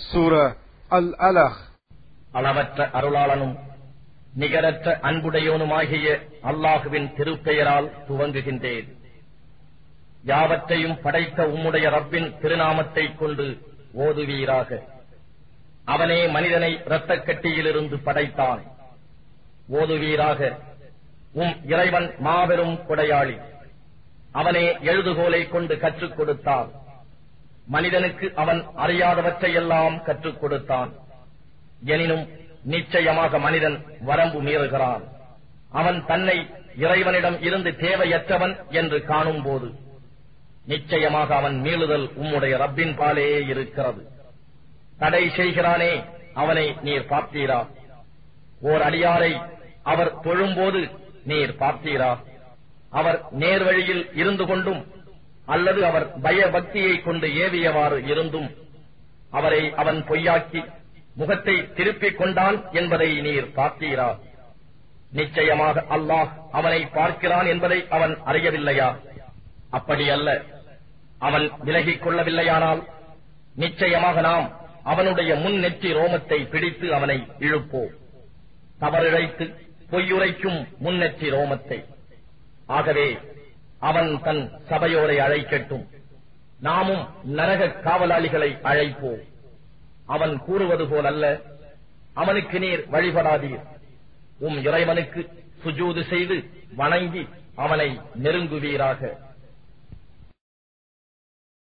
Surah Al-Alaq அளவற்ற அருளாளனும் நிகரற்ற அன்புடையோனுமாகிய அல்லாஹுவின் திருப்பெயரால் துவங்குகின்றேன் யாவற்றையும் படைத்த உம்முடைய ரப்பின் திருநாமத்தைக் கொண்டு ஓதுவீராக அவனே மனிதனை இரத்தக் கட்டியிலிருந்து படைத்தான் ஓதுவீராக உம் இறைவன் மாபெரும் கொடையாளி அவனே எழுதுகோலை கொண்டு கற்றுக் கொடுத்தான் மனிதனுக்கு அவன் அறியாதவற்றையெல்லாம் கற்றுக் கொடுத்தான் எனினும் நிச்சயமாக மனிதன் வரம்பு மீறுகிறான் அவன் தன்னை இறைவனிடம் இருந்து தேவையற்றவன் என்று காணும்போது நிச்சயமாக அவன் மீளுதல் உம்முடைய ரப்பின் பாலே இருக்கிறது தடை செய்கிறானே அவனை நீர் பார்த்தீரா ஓர் அடியாரை அவர் தொழும்போது நீர் பார்த்தீரா அவர் நேர்வழியில் இருந்து கொண்டும் அல்லது அவர் பயபக்தியை கொண்டு ஏவியவாறு இருந்தும் அவரை அவன் பொய்யாக்கி முகத்தை திருப்பிக் கொண்டான் என்பதை நீர் பார்த்தீரா நிச்சயமாக அல்லாஹ் அவனை பார்க்கிறான் என்பதை அவன் அறியவில்லையா அப்படி அல்ல அவன் விலகிக் கொள்ளவில்லையானால் நிச்சயமாக நாம் அவனுடைய முன் நெற்றி ரோமத்தை பிடித்து அவனை இழுப்போம் தவறிழைத்து பொய்யுரைக்கும் முன்னெற்றி ரோமத்தை ஆகவே அவன் தன் சபையோரை அழைக்கட்டும் நாமும் நரக காவலாளிகளை அழைப்போம் அவன் கூறுவது போலல்ல அவனுக்கு நீர் வழிபடாதீர் உம் இறைவனுக்கு சுஜூது செய்து வணங்கி அவனை நெருங்குவீராக